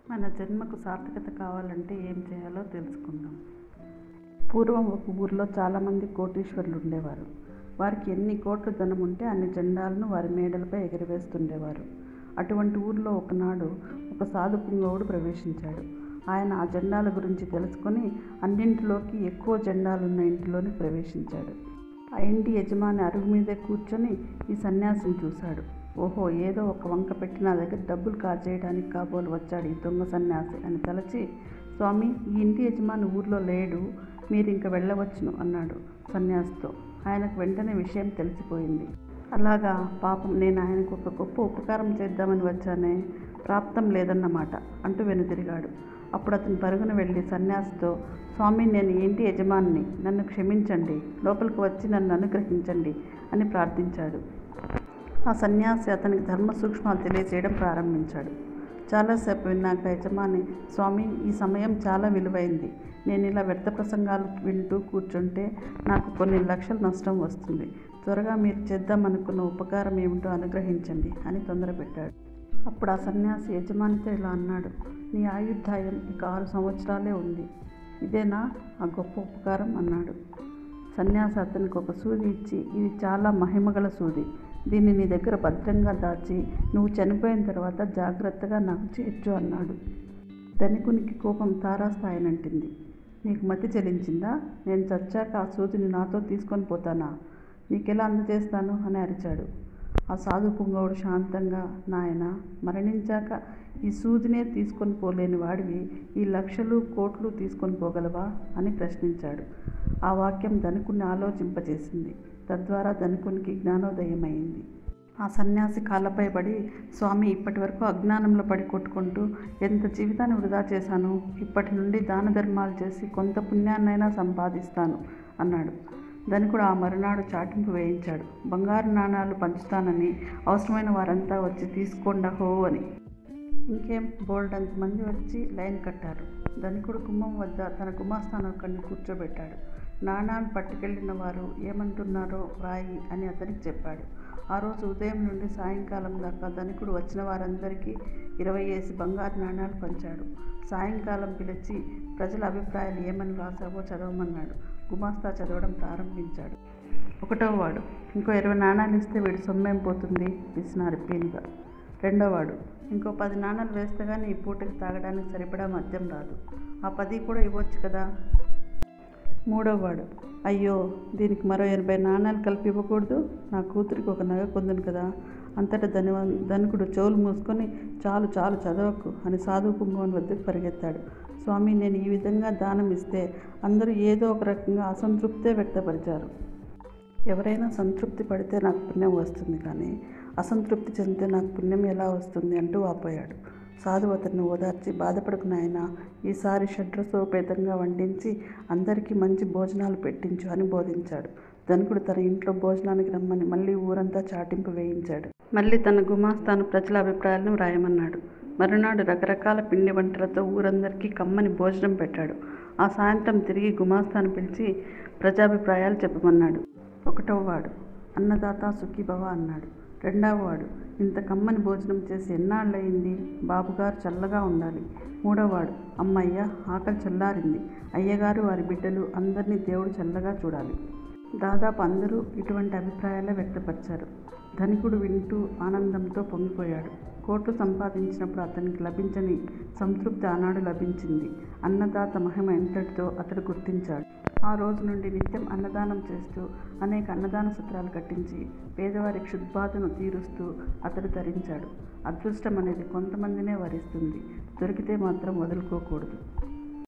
మన జన్మకు సార్థకత కావాలంటే ఏం చేయాలో తెలుసుకుందాం పూర్వం ఒక ఊరిలో చాలామంది కోటీశ్వరులు ఉండేవారు వారికి ఎన్ని కోట్ల ధనం ఉంటే అన్ని జెండాలను వారి మేడలపై ఎగరవేస్తుండేవారు అటువంటి ఊరిలో ఒకనాడు ఒక సాధు పుంగవుడు ప్రవేశించాడు ఆయన ఆ జెండాల గురించి తెలుసుకొని అన్నింటిలోకి ఎక్కువ జెండాలున్న ఇంటిలోకి ప్రవేశించాడు ఆ ఇంటి యజమాని అరుగు మీదే కూర్చొని ఈ సన్యాసిని చూశాడు ఓహో ఏదో ఒక వంక పెట్టి నా దగ్గర డబ్బులు కాజేయడానికి కాబోలు వచ్చాడు ఈ దొంగ సన్యాసి అని తలచి స్వామి ఈ ఇంటి యజమాని ఊర్లో లేడు మీరు ఇంక వెళ్ళవచ్చును అన్నాడు సన్యాసితో ఆయనకు వెంటనే విషయం తెలిసిపోయింది అలాగా పాపం నేను ఆయనకు ఒక గొప్ప ఉపకారం చేద్దామని వచ్చానే ప్రాప్తం లేదన్నమాట అంటూ వెనుతిరిగాడు అప్పుడు అతను పరుగున వెళ్ళి సన్యాసితో స్వామి నేను ఏంటి యజమానిని నన్ను క్షమించండి లోపలికి వచ్చి నన్ను అనుగ్రహించండి అని ప్రార్థించాడు ఆ సన్యాసి అతనికి ధర్మ సూక్ష్మాలు తెలియజేయడం ప్రారంభించాడు చాలాసేపు విన్నాక యజమాని స్వామి ఈ సమయం చాలా విలువైంది నేను ఇలా వ్యర్థ ప్రసంగాలు వింటూ కూర్చుంటే నాకు కొన్ని లక్షల నష్టం వస్తుంది త్వరగా మీరు చేద్దామనుకున్న ఉపకారం ఏమిటో అనుగ్రహించండి అని తొందరపెట్టాడు అప్పుడు ఆ సన్యాసి యజమానితో ఇలా అన్నాడు నీ ఆయుర్దాయం ఇక ఆరు సంవత్సరాలే ఉంది ఇదేనా ఆ గొప్ప ఉపకారం అన్నాడు సన్యాసి అతనికి ఒక సూది ఇచ్చి ఇది చాలా మహిమగల సూది దీన్ని నీ దగ్గర భద్రంగా దాచి నువ్వు చనిపోయిన తర్వాత జాగ్రత్తగా నాకు చేర్చు అన్నాడు ధనికునికి కోపం తారాస్థాయినంటింది నీకు మతి చెలించిందా నేను చచ్చాక ఆ సూదిని నాతో తీసుకొని పోతానా నీకెలా అందజేస్తాను అని అరిచాడు ఆ సాధు పుంగవుడు శాంతంగా నాయన మరణించాక ఈ సూదినే తీసుకొని పోలేని వాడివి ఈ లక్షలు కోట్లు తీసుకొని పోగలవా అని ప్రశ్నించాడు ఆ వాక్యం ధనికుని ఆలోచింపజేసింది తద్వారా ధనికునికి జ్ఞానోదయమైంది ఆ సన్యాసి కాళ్ళపై పడి స్వామి ఇప్పటి వరకు అజ్ఞానంలో పడి కొట్టుకుంటూ ఎంత జీవితాన్ని వృధా చేశాను ఇప్పటి నుండి దాన ధర్మాలు చేసి కొంత పుణ్యాన్నైనా సంపాదిస్తాను అన్నాడు ధనికుడు ఆ మరునాడు చాటింపు వేయించాడు బంగారు నాణాలు పంచుతానని అవసరమైన వారంతా వచ్చి తీసుకోండా హో అని ఇంకేం బోల్డ్ మంది వచ్చి లైన్ కట్టారు ధనికుడు గుమ్మం వద్ద తన గుమాస్తాను ఒక్కడిని కూర్చోబెట్టాడు నాణాలు పట్టుకెళ్ళిన వారు ఏమంటున్నారో వ్రాయి అని అతనికి చెప్పాడు ఆ రోజు ఉదయం నుండి సాయంకాలం దాకా ధనికుడు వచ్చిన వారందరికీ ఇరవై వేసి బంగారు నాణాలు పంచాడు సాయంకాలం పిలిచి ప్రజల అభిప్రాయాలు ఏమని రాసావో చదవమన్నాడు గుమాస్తా చదవడం ప్రారంభించాడు ఒకటో వాడు ఇంకో ఇరవై నాణాలు ఇస్తే వీడి సొమ్మేం పోతుంది పిసినారి పీనుగా రెండోవాడు ఇంకో పది నాణాలు వేస్తే కానీ ఈ పూటకి తాగడానికి సరిపడా మద్యం రాదు ఆ పది కూడా ఇవ్వచ్చు కదా మూడోవాడు అయ్యో దీనికి మరో ఎనభై నాణాలు కలిపి ఇవ్వకూడదు నా కూతురికి ఒక నగ కొందును కదా అంతటా ధనివ ధనికుడు చెవులు మూసుకొని చాలు చాలు చదవకు అని సాధువు పుంగవని వద్దకు పరిగెత్తాడు స్వామి నేను ఈ విధంగా దానం ఇస్తే అందరూ ఏదో ఒక రకంగా అసంతృప్తే వ్యక్తపరిచారు ఎవరైనా సంతృప్తి పడితే నాకు పుణ్యం వస్తుంది కానీ అసంతృప్తి చెందితే నాకు పుణ్యం ఎలా వస్తుంది అంటూ వాపోయాడు సాధువు అతన్ని ఓదార్చి బాధపడకు నాయన ఈసారి షడ్రసోపేతంగా వండించి అందరికీ మంచి భోజనాలు పెట్టించు అని బోధించాడు ధనికుడు తన ఇంట్లో భోజనానికి రమ్మని మళ్ళీ ఊరంతా చాటింపు వేయించాడు మళ్ళీ తన గుమాస్తాను ప్రజల అభిప్రాయాలను వ్రాయమన్నాడు మరునాడు రకరకాల పిండి వంటలతో ఊరందరికీ కమ్మని భోజనం పెట్టాడు ఆ సాయంత్రం తిరిగి గుమాస్తాను పిలిచి ప్రజాభిప్రాయాలు చెప్పమన్నాడు ఒకటవ వాడు అన్నదాత సుఖీభవ అన్నాడు రెండవ వాడు ఇంత కమ్మని భోజనం చేసి ఎన్నాళ్ళయింది బాబుగారు చల్లగా ఉండాలి మూడవవాడు అమ్మయ్య ఆకలి చల్లారింది అయ్యగారు వారి బిడ్డలు అందరినీ దేవుడు చల్లగా చూడాలి దాదాపు అందరూ ఇటువంటి అభిప్రాయాలే వ్యక్తపరిచారు ధనికుడు వింటూ ఆనందంతో పొంగిపోయాడు కోట్లు సంపాదించినప్పుడు అతనికి లభించని సంతృప్తి ఆనాడు లభించింది అన్నదాత మహిమ ఎంతటితో అతడు గుర్తించాడు ఆ రోజు నుండి నిత్యం అన్నదానం చేస్తూ అనేక అన్నదాన సత్రాలు కట్టించి పేదవారి క్షుద్బాధను తీరుస్తూ అతడు ధరించాడు అదృష్టం అనేది కొంతమందినే వరిస్తుంది దొరికితే మాత్రం వదులుకోకూడదు